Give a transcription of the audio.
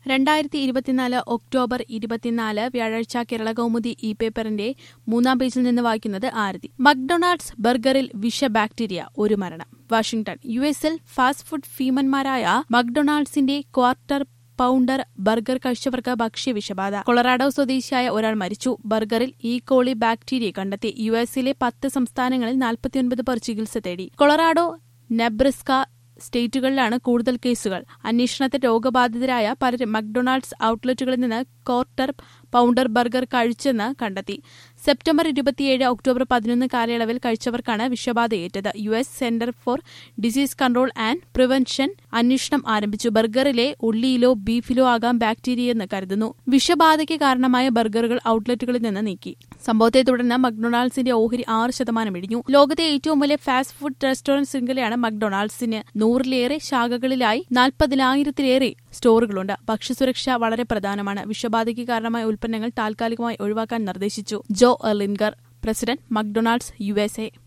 രണ്ടായിരത്തി ഇരുപത്തിനാല് ഒക്ടോബർ ഇരുപത്തിനാല് വ്യാഴാഴ്ച കേരള കൗമുദി ഇ പേപ്പറിന്റെ മൂന്നാം പേജിൽ നിന്ന് വായിക്കുന്നത് ആരതി മക്ഡൊണാൾഡ്സ് ബർഗറിൽ വിഷ ബാക്ടീരിയ ഒരു മരണം വാഷിംഗ്ടൺ യു എസിൽ ഫാസ്റ്റ് ഫുഡ് ഭീമന്മാരായ മക്ഡൊണാൾഡ്സിന്റെ ക്വാർട്ടർ പൌണ്ടർ ബർഗർ കഴിച്ചവർക്ക് ഭക്ഷ്യവിഷബാധ കൊളറാഡോ സ്വദേശിയായ ഒരാൾ മരിച്ചു ബർഗറിൽ ഈ കോളി ബാക്ടീരിയ കണ്ടെത്തി യു എസിലെ പത്ത് സംസ്ഥാനങ്ങളിൽ നാൽപ്പത്തിയൊൻപത് പേർ ചികിത്സ തേടി കൊളറാഡോ നെബ്രസ്ക സ്റ്റേറ്റുകളിലാണ് കൂടുതൽ കേസുകൾ അന്വേഷണത്തിൽ രോഗബാധിതരായ പലരും മക്ഡൊണാൾഡ്സ് ഔട്ട്ലെറ്റുകളിൽ നിന്ന് ക്വാർട്ടർ പൌണ്ടർ ബർഗർ കഴിച്ചെന്ന് കണ്ടെത്തി സെപ്റ്റംബർ ഇരുപത്തിയേഴ് ഒക്ടോബർ പതിനൊന്ന് കാലയളവിൽ കഴിച്ചവർക്കാണ് വിഷബാധയേറ്റത് U S center for disease control and prevention അന്വേഷണം ആരംഭിച്ചു ബർഗറിലെ ഉള്ളിയിലോ ബീഫിലോ ആകാം ബാക്ടീരിയെന്ന് കരുതുന്നു വിഷബാധയ്ക്ക് കാരണമായ ബർഗറുകൾ ഔട്ട്ലെറ്റുകളിൽ നിന്ന് നീക്കി സംഭവത്തെ തുടർന്ന് മക്ഡൊണാൾഡ്സിന്റെ ഓഹരി ആറ് ശതമാനം ഇടിഞ്ഞു ലോകത്തെ ഏറ്റവും വലിയ ഫാസ്റ്റ് ഫുഡ് റെസ്റ്റോറന്റ് ശൃംഖലയാണ് മക്ഡൊണാൾഡ്സിന് നൂറിലേറെ ശാഖകളിലായി നാൽപ്പതിനായിരത്തിലേറെ സ്റ്റോറുകളുണ്ട് ഭക്ഷ്യസുരക്ഷ വളരെ പ്രധാനമാണ് വിഷബാധയ്ക്ക് കാരണമായ ഉൽപ്പന്നങ്ങൾ താൽക്കാലികമായി ഒഴിവാക്കാൻ നിർദ്ദേശിച്ചു Joe Erlinger president McDonald's U